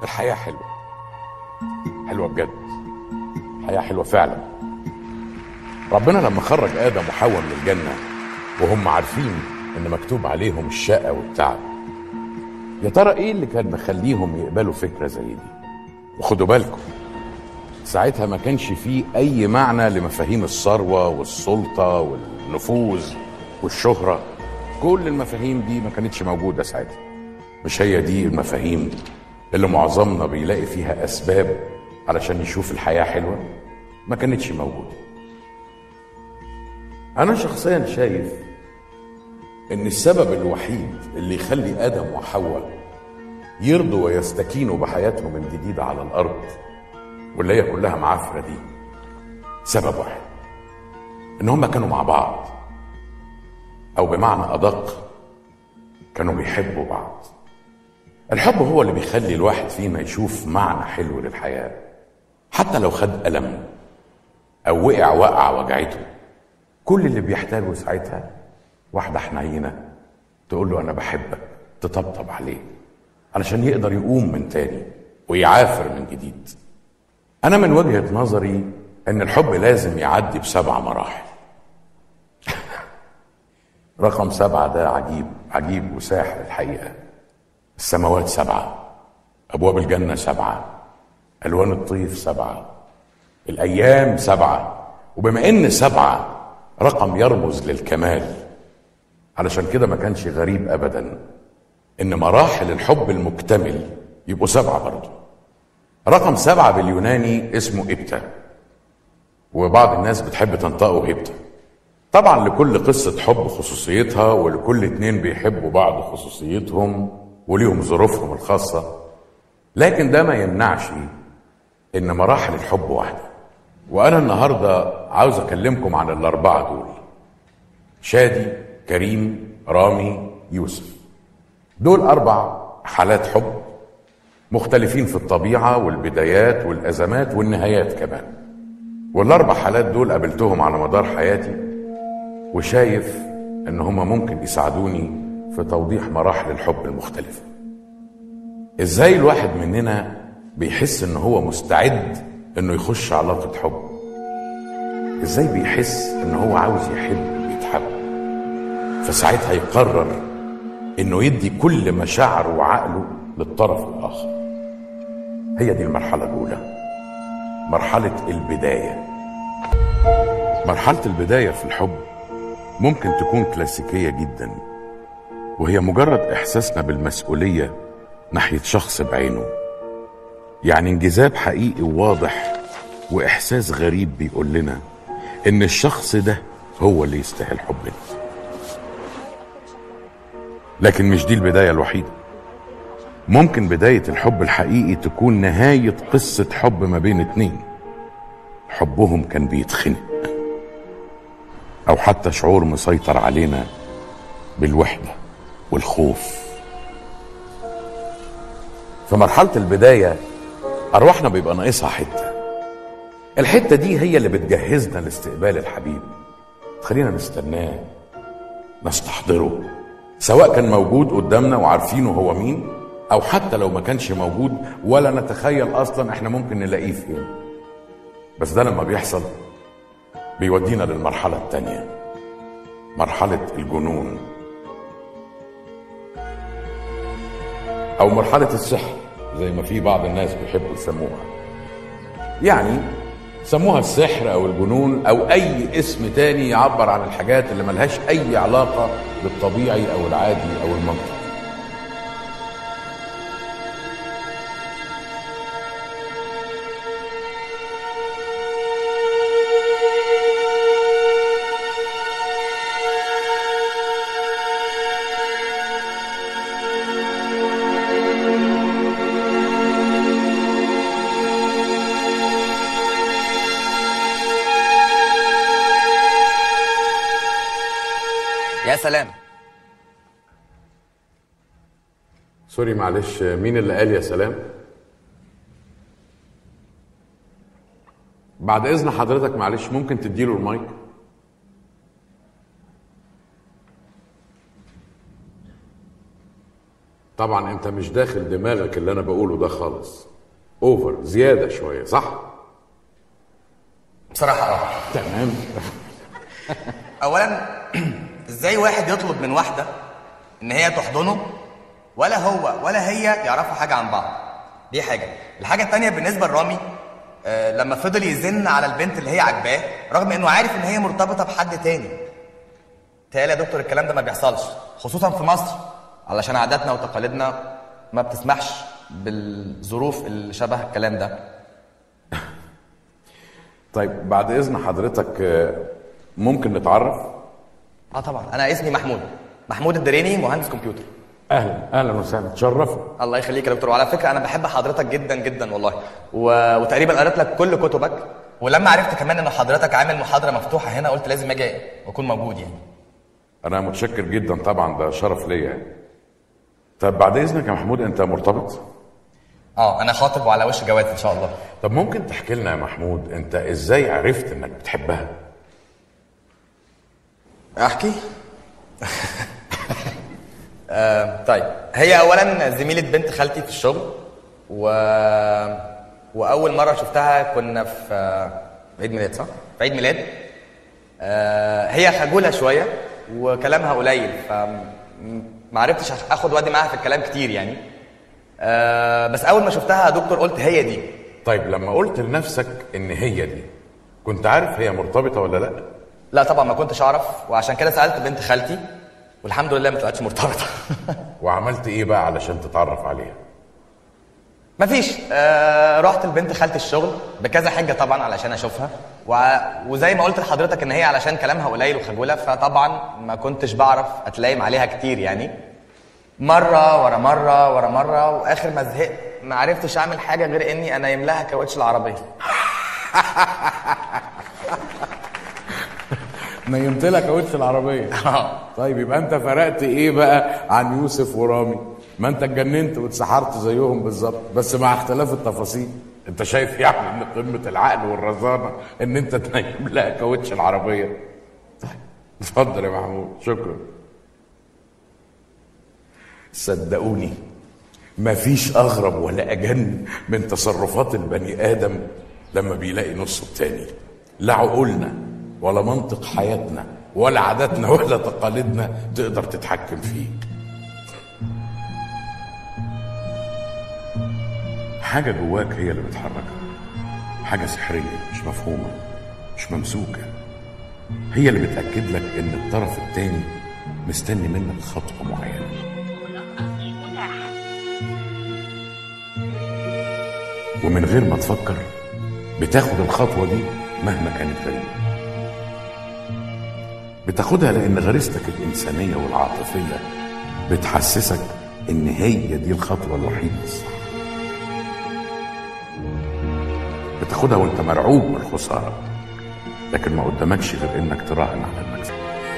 الحياة حلوة حلوة بجد الحياة حلوة فعلا ربنا لما خرج آدم وحواء من الجنة وهم عارفين إن مكتوب عليهم الشقة والتعب يا ترى إيه اللي كان مخليهم يقبلوا فكرة زي دي وخدوا بالكم ساعتها ما كانش فيه أي معنى لمفاهيم الثروة والسلطة والنفوذ والشهرة كل المفاهيم دي ما كانتش موجودة ساعتها مش هي دي المفاهيم اللي معظمنا بيلاقي فيها أسباب علشان يشوف الحياة حلوة ما كانتش موجودة أنا شخصيا شايف إن السبب الوحيد اللي يخلي آدم وحواء يرضوا ويستكينوا بحياتهم الجديدة على الأرض واللي هي كلها معافرة دي سبب واحد إن هما كانوا مع بعض أو بمعنى أدق كانوا بيحبوا بعض الحب هو اللي بيخلي الواحد فينا يشوف معنى حلو للحياة حتى لو خد ألم أو وقع وقع وجعته كل اللي بيحتاجه ساعتها واحدة حنينة تقول له أنا بحبك تطبطب عليه علشان يقدر يقوم من تاني ويعافر من جديد أنا من وجهة نظري إن الحب لازم يعدي بسبع مراحل رقم سبعة ده عجيب عجيب وساحر الحقيقة السماوات سبعة أبواب الجنة سبعة ألوان الطيف سبعة الأيام سبعة وبما إن سبعة رقم يرمز للكمال علشان كده ما كانش غريب أبدا إن مراحل الحب المكتمل يبقوا سبعة برضه رقم سبعة باليوناني اسمه إبتا وبعض الناس بتحب تنطقه هبتا طبعا لكل قصة حب خصوصيتها ولكل اتنين بيحبوا بعض خصوصيتهم وليهم ظروفهم الخاصة لكن ده ما يمنعش ان مراحل الحب واحدة وانا النهاردة عاوز اكلمكم عن الاربعة دول شادي كريم رامي يوسف دول اربع حالات حب مختلفين في الطبيعة والبدايات والازمات والنهايات كمان والاربع حالات دول قابلتهم على مدار حياتي وشايف ان هما ممكن يساعدوني في توضيح مراحل الحب المختلفة ازاي الواحد مننا بيحس ان هو مستعد انه يخش علاقة حب ازاي بيحس ان هو عاوز يحب ويتحب فساعتها يقرر انه يدي كل مشاعره وعقله للطرف الاخر هي دي المرحلة الاولى مرحلة البداية مرحلة البداية في الحب ممكن تكون كلاسيكية جدا وهي مجرد إحساسنا بالمسؤولية ناحية شخص بعينه يعني انجذاب حقيقي وواضح وإحساس غريب بيقول لنا إن الشخص ده هو اللي يستاهل حبنا لكن مش دي البداية الوحيدة ممكن بداية الحب الحقيقي تكون نهاية قصة حب ما بين اتنين حبهم كان بيتخنق أو حتى شعور مسيطر علينا بالوحدة والخوف في مرحلة البداية أرواحنا بيبقى ناقصها حتة الحتة دي هي اللي بتجهزنا لاستقبال الحبيب خلينا نستناه نستحضره سواء كان موجود قدامنا وعارفينه هو مين أو حتى لو ما كانش موجود ولا نتخيل أصلا إحنا ممكن نلاقيه فين بس ده لما بيحصل بيودينا للمرحلة التانية مرحلة الجنون أو مرحلة السحر زي ما في بعض الناس بيحبوا يسموها يعني سموها السحر أو الجنون أو أي اسم تاني يعبر عن الحاجات اللي ملهاش أي علاقة بالطبيعي أو العادي أو المنطق يا سلام سوري معلش مين اللي قال يا سلام بعد اذن حضرتك معلش ممكن تديله المايك طبعا انت مش داخل دماغك اللي انا بقوله ده خالص اوفر زياده شويه صح بصراحه اه تمام اولا ازاي واحد يطلب من واحده ان هي تحضنه ولا هو ولا هي يعرفوا حاجه عن بعض دي حاجه الحاجه التانية بالنسبه لرامي آه لما فضل يزن على البنت اللي هي عاجباه رغم انه عارف ان هي مرتبطه بحد تاني تهيألي يا دكتور الكلام ده ما بيحصلش خصوصا في مصر علشان عاداتنا وتقاليدنا ما بتسمحش بالظروف اللي شبه الكلام ده طيب بعد اذن حضرتك آه، ممكن نتعرف اه طبعا انا اسمي محمود محمود الدريني مهندس كمبيوتر اهلا اهلا وسهلا تشرفوا الله يخليك يا دكتور وعلى فكره انا بحب حضرتك جدا جدا والله و... وتقريبا قريت لك كل كتبك ولما عرفت كمان ان حضرتك عامل محاضره مفتوحه هنا قلت لازم اجي واكون موجود يعني انا متشكر جدا طبعا ده شرف ليا يعني. طب بعد اذنك يا محمود انت مرتبط اه انا خاطب وعلى وش جواز ان شاء الله طب ممكن تحكي لنا يا محمود انت ازاي عرفت انك بتحبها احكي آه طيب هي اولا زميله بنت خالتي في الشغل و... واول مره شفتها كنا في آه، عيد ميلاد صح في عيد ميلاد آه هي خجوله شويه وكلامها قليل فما عرفتش اخد وادي معاها في الكلام كتير يعني آه بس اول ما شفتها يا دكتور قلت هي دي طيب لما قلت لنفسك ان هي دي كنت عارف هي مرتبطه ولا لا لا طبعا ما كنتش اعرف وعشان كده سالت بنت خالتي والحمد لله ما طلعتش مرتبطه وعملت ايه بقى علشان تتعرف عليها مفيش آه رحت لبنت خالتي الشغل بكذا حجه طبعا علشان اشوفها و... وزي ما قلت لحضرتك ان هي علشان كلامها قليل وخجوله فطبعا ما كنتش بعرف اتلايم عليها كتير يعني مره ورا مره ورا مره واخر ما زهقت ما عرفتش اعمل حاجه غير اني انيم لها كاوتش العربيه نيمت لك كاوتش العربيه طيب يبقى انت فرقت ايه بقى عن يوسف ورامي ما انت اتجننت واتسحرت زيهم بالظبط بس مع اختلاف التفاصيل انت شايف يعني ان قمه العقل والرزانه ان انت تنيم لها كاوتش العربيه طيب اتفضل يا محمود شكرا صدقوني مفيش اغرب ولا اجن من تصرفات البني ادم لما بيلاقي نصه التاني لا عقولنا ولا منطق حياتنا ولا عاداتنا ولا تقاليدنا تقدر تتحكم فيه حاجة جواك هي اللي بتحركك حاجة سحرية مش مفهومة مش ممسوكة هي اللي بتأكد لك إن الطرف التاني مستني منك خطوة معينة ومن غير ما تفكر بتاخد الخطوة دي مهما كانت غريبة بتاخدها لأن غريزتك الإنسانية والعاطفية بتحسسك إن هي دي الخطوة الوحيدة الصح بتاخدها وانت مرعوب من الخسارة لكن ما قدامكش غير انك تراهن على المكسب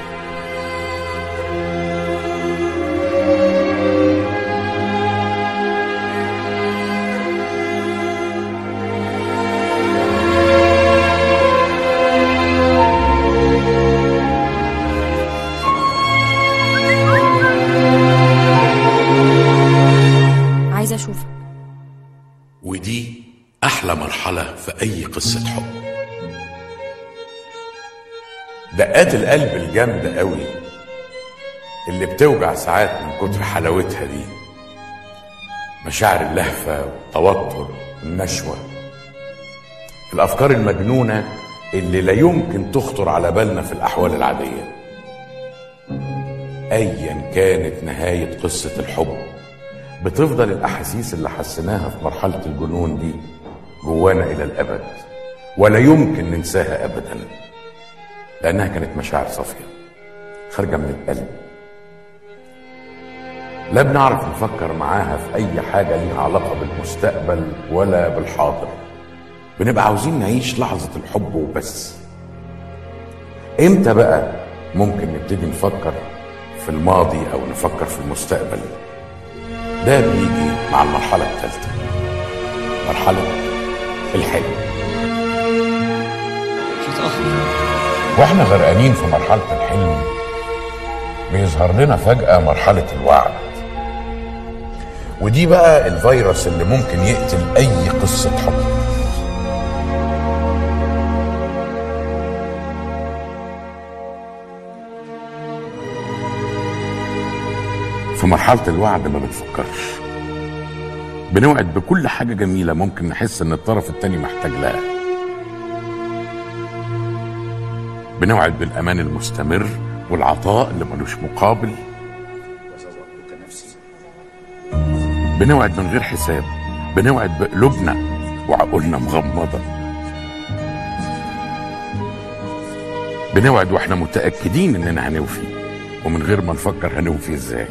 عايزة أشوفك ودي أحلى مرحلة في أي قصة حب دقات القلب الجامدة قوي اللي بتوجع ساعات من كتر حلاوتها دي مشاعر اللهفة والتوتر والنشوة الأفكار المجنونة اللي لا يمكن تخطر على بالنا في الأحوال العادية أيا كانت نهاية قصة الحب بتفضل الأحاسيس اللي حسيناها في مرحلة الجنون دي جوانا إلى الأبد ولا يمكن ننساها أبدا لأنها كانت مشاعر صافية خارجة من القلب لا بنعرف نفكر معاها في أي حاجة ليها علاقة بالمستقبل ولا بالحاضر بنبقى عاوزين نعيش لحظة الحب وبس امتى بقى ممكن نبتدي نفكر في الماضي أو نفكر في المستقبل ده بيجي مع المرحلة الثالثة مرحلة الحلم واحنا غرقانين في مرحلة الحلم بيظهر لنا فجأة مرحلة الوعد ودي بقى الفيروس اللي ممكن يقتل اي قصه حب في مرحله الوعد ما بنفكرش بنوعد بكل حاجه جميله ممكن نحس ان الطرف التاني محتاج لها بنوعد بالامان المستمر والعطاء اللي ملوش مقابل بنوعد من غير حساب بنوعد بقلوبنا وعقولنا مغمضة بنوعد واحنا متأكدين اننا هنوفي ومن غير ما نفكر هنوفي ازاي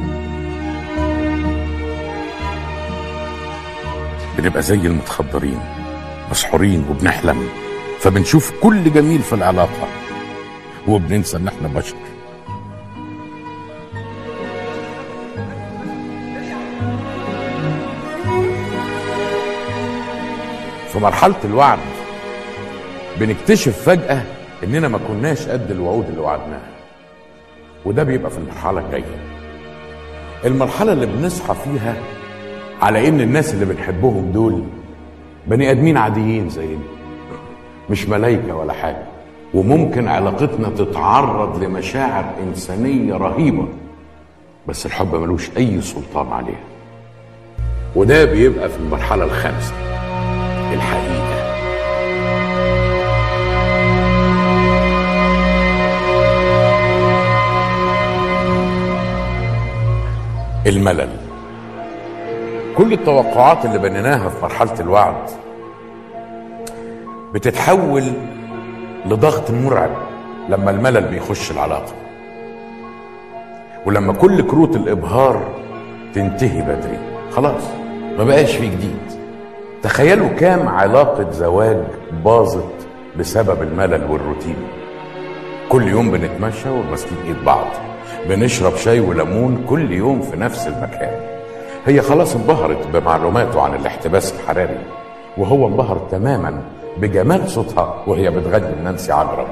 بنبقى زي المتخدرين مسحورين وبنحلم فبنشوف كل جميل في العلاقة وبننسى ان احنا بشر في مرحلة الوعد بنكتشف فجأة إننا ما كناش قد الوعود اللي وعدناها وده بيبقى في المرحلة الجاية المرحلة اللي بنصحى فيها على إن الناس اللي بنحبهم دول بني آدمين عاديين زينا مش ملايكة ولا حاجة وممكن علاقتنا تتعرض لمشاعر إنسانية رهيبة بس الحب ملوش أي سلطان عليها وده بيبقى في المرحلة الخامسة الحقيقة الملل كل التوقعات اللي بنيناها في مرحلة الوعد بتتحول لضغط مرعب لما الملل بيخش العلاقة ولما كل كروت الإبهار تنتهي بدري خلاص ما بقاش في جديد تخيلوا كام علاقة زواج باظت بسبب الملل والروتين كل يوم بنتمشى وماسكين ايد بعض بنشرب شاي وليمون كل يوم في نفس المكان هي خلاص انبهرت بمعلوماته عن الاحتباس الحراري وهو انبهر تماما بجمال صوتها وهي بتغني لنانسي عجرم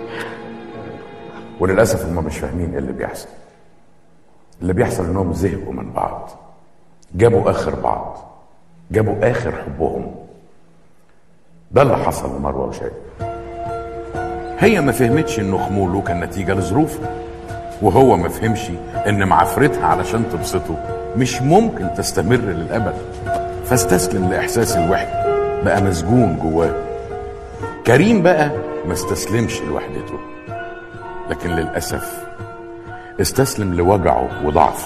وللاسف هم مش فاهمين ايه اللي بيحصل اللي بيحصل انهم زهقوا من بعض جابوا اخر بعض جابوا اخر حبهم ده اللي حصل لمروه وشادي هي ما فهمتش انه خموله كان نتيجه لظروفه وهو ما فهمش ان معافرتها علشان تبسطه مش ممكن تستمر للابد فاستسلم لاحساس الوحده بقى مسجون جواه كريم بقى ما استسلمش لوحدته لكن للاسف استسلم لوجعه وضعفه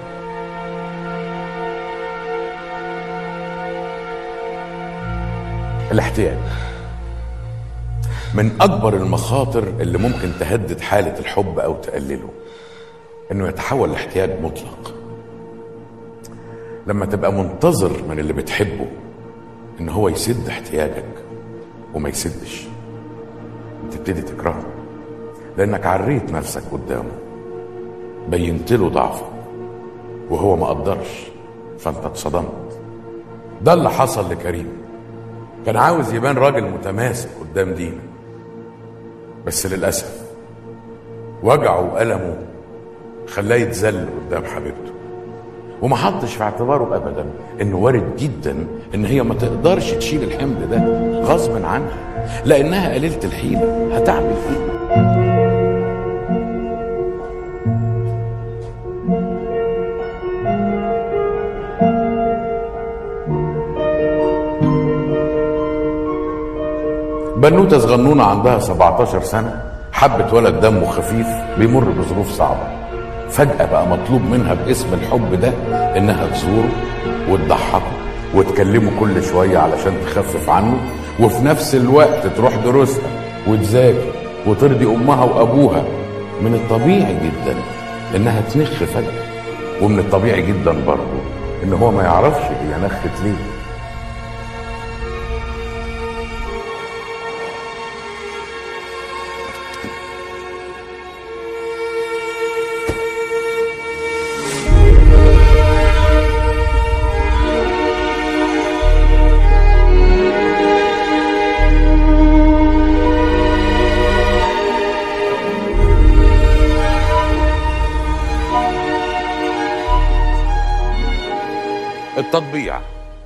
الاحتياج من اكبر المخاطر اللي ممكن تهدد حاله الحب او تقلله انه يتحول لاحتياج مطلق لما تبقى منتظر من اللي بتحبه ان هو يسد احتياجك وما يسدش تبتدي تكرهه لانك عريت نفسك قدامه بينت له ضعفك وهو ما قدرش فانت اتصدمت ده اللي حصل لكريم كان عاوز يبان راجل متماسك قدام دينا بس للأسف وجعه وألمه خلاه يتذل قدام حبيبته وما حطش في اعتباره ابدا انه وارد جدا ان هي ما تقدرش تشيل الحمل ده غصب عنها لانها قليله الحيله هتعمل ايه بنوتة صغنونة عندها 17 سنة حبت ولد دمه خفيف بيمر بظروف صعبة فجأة بقى مطلوب منها باسم الحب ده إنها تزوره وتضحكه وتكلمه كل شوية علشان تخفف عنه وفي نفس الوقت تروح دروسها وتذاكر وترضي أمها وأبوها من الطبيعي جدا إنها تنخ فجأة ومن الطبيعي جدا برضه إن هو ما يعرفش هي نخت ليه التطبيع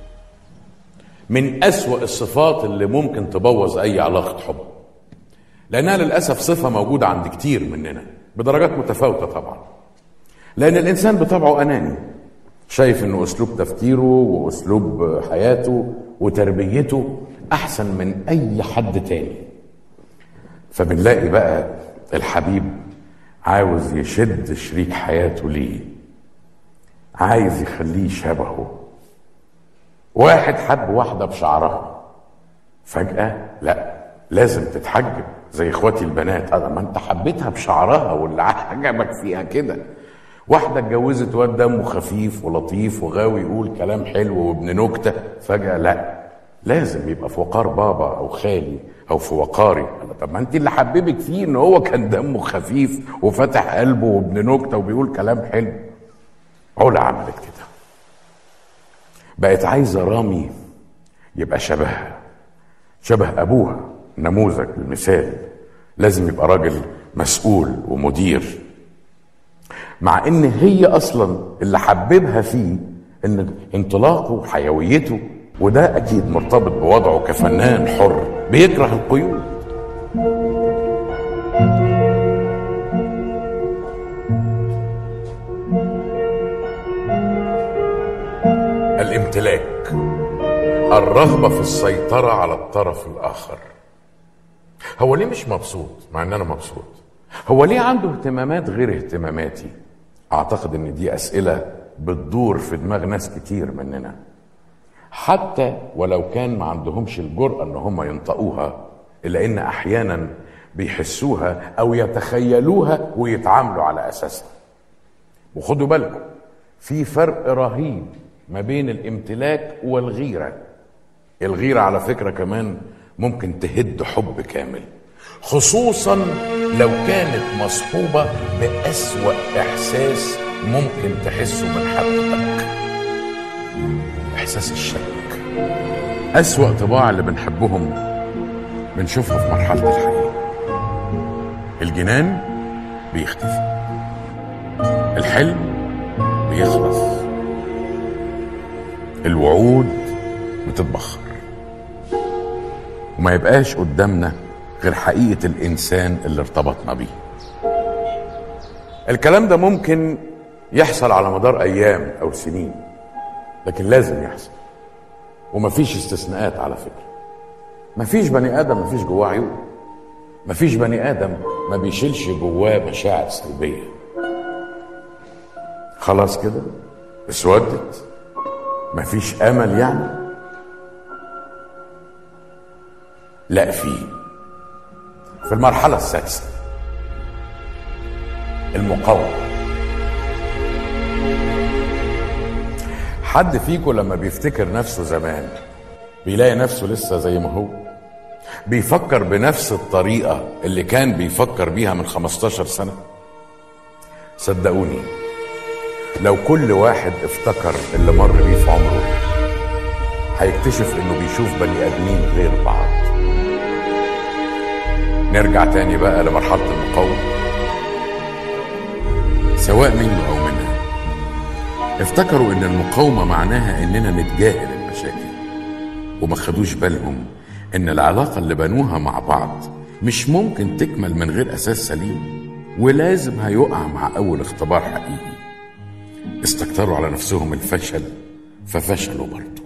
من أسوأ الصفات اللي ممكن تبوظ أي علاقة حب لأنها للأسف صفة موجودة عند كتير مننا بدرجات متفاوتة طبعا لأن الإنسان بطبعه أناني شايف إنه أسلوب تفكيره وأسلوب حياته وتربيته أحسن من أي حد تاني فبنلاقي بقى الحبيب عاوز يشد شريك حياته ليه عايز يخليه شبهه واحد حب واحدة بشعرها فجأة لا لازم تتحجب زي اخواتي البنات انا ما انت حبيتها بشعرها واللي عجبك فيها كده واحدة اتجوزت واد دمه خفيف ولطيف وغاوي يقول كلام حلو وابن نكتة فجأة لا لازم يبقى في وقار بابا او خالي او في وقاري أنا طب ما انت اللي حببك فيه ان هو كان دمه خفيف وفتح قلبه وابن نكتة وبيقول كلام حلو علا عملت كده بقت عايزة رامي يبقى شبهها شبه أبوها نموذج المثال لازم يبقى راجل مسؤول ومدير مع ان هي اصلا اللي حببها فيه ان انطلاقه وحيويته وده اكيد مرتبط بوضعه كفنان حر بيكره القيود الامتلاك الرغبة في السيطرة على الطرف الآخر هو ليه مش مبسوط مع ان انا مبسوط هو ليه عنده اهتمامات غير اهتماماتي اعتقد ان دي اسئله بتدور في دماغ ناس كتير مننا حتى ولو كان ما عندهمش الجرأة ان هم ينطقوها الا ان احيانا بيحسوها او يتخيلوها ويتعاملوا على اساسها وخدوا بالكم في فرق رهيب ما بين الامتلاك والغيره الغيره على فكره كمان ممكن تهد حب كامل خصوصا لو كانت مصحوبه باسوا احساس ممكن تحسه من حبيبك احساس الشك اسوا طباع اللي بنحبهم بنشوفها في مرحله الحقيقه الجنان بيختفي الحلم بيخلص الوعود بتتبخر وما يبقاش قدامنا غير حقيقة الإنسان اللي ارتبطنا بيه الكلام ده ممكن يحصل على مدار أيام أو سنين لكن لازم يحصل ومفيش استثناءات على فكرة مفيش بني آدم مفيش جواه عيوب مفيش بني آدم ما بيشيلش جواه مشاعر سلبية خلاص كده اسودت مفيش امل يعني لا في في المرحلة السادسة المقاومة حد فيكم لما بيفتكر نفسه زمان بيلاقي نفسه لسه زي ما هو بيفكر بنفس الطريقة اللي كان بيفكر بيها من 15 سنة صدقوني لو كل واحد افتكر اللي مر بيه في عمره هيكتشف انه بيشوف بني ادمين غير بعض نرجع تاني بقى لمرحلة المقاومة سواء منه او منها افتكروا ان المقاومة معناها اننا نتجاهل المشاكل وما خدوش بالهم ان العلاقة اللي بنوها مع بعض مش ممكن تكمل من غير اساس سليم ولازم هيقع مع اول اختبار حقيقي استكتروا على نفسهم الفشل ففشلوا برضه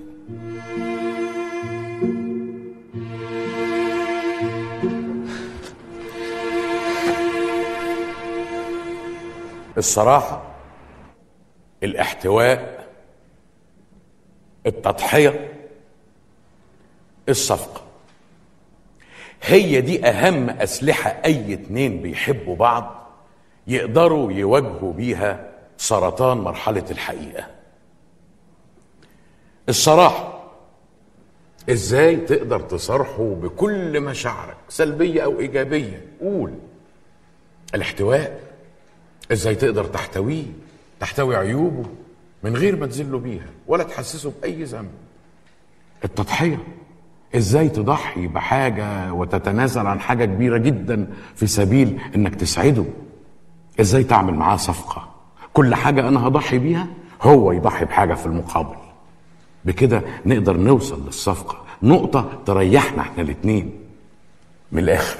الصراحة الاحتواء التضحية الصفقة هي دي أهم أسلحة أي اتنين بيحبوا بعض يقدروا يواجهوا بيها سرطان مرحلة الحقيقة الصراحة ازاي تقدر تصارحه بكل مشاعرك سلبية او ايجابية قول الاحتواء ازاي تقدر تحتويه تحتوي عيوبه من غير ما تذله بيها ولا تحسسه بأي ذنب التضحية ازاي تضحي بحاجة وتتنازل عن حاجة كبيرة جدا في سبيل انك تسعده ازاي تعمل معاه صفقة كل حاجة انا هضحي بيها هو يضحي بحاجة في المقابل بكده نقدر نوصل للصفقة نقطة تريحنا احنا الاتنين من الآخر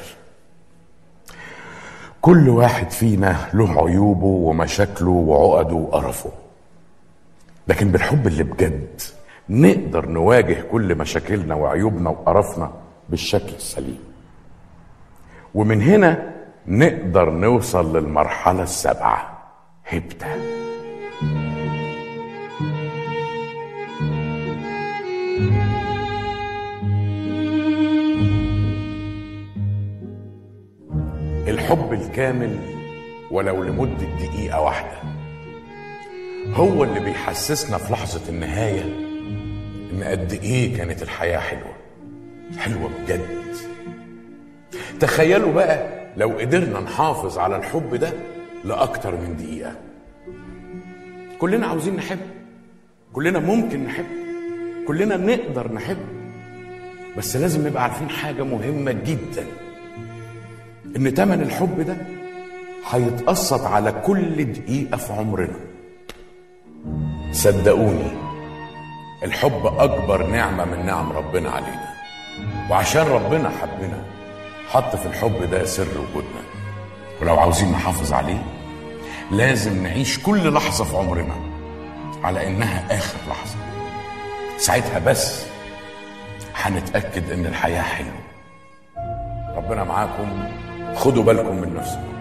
كل واحد فينا له عيوبه ومشاكله وعقده وقرفه لكن بالحب اللي بجد نقدر نواجه كل مشاكلنا وعيوبنا وقرفنا بالشكل السليم ومن هنا نقدر نوصل للمرحلة السابعة هبته الحب الكامل ولو لمدة دقيقة واحدة هو اللي بيحسسنا في لحظة النهاية إن قد إيه كانت الحياة حلوة حلوة بجد تخيلوا بقى لو قدرنا نحافظ على الحب ده لأكتر من دقيقة كلنا عاوزين نحب كلنا ممكن نحب كلنا نقدر نحب بس لازم نبقى عارفين حاجة مهمة جدا إن تمن الحب ده هيتقسط على كل دقيقة في عمرنا صدقوني الحب أكبر نعمة من نعم ربنا علينا وعشان ربنا حبنا حط في الحب ده سر وجودنا ولو عاوزين نحافظ عليه لازم نعيش كل لحظة في عمرنا على إنها آخر لحظة ساعتها بس هنتأكد إن الحياة حلوة ربنا معاكم خدوا بالكم من نفسكم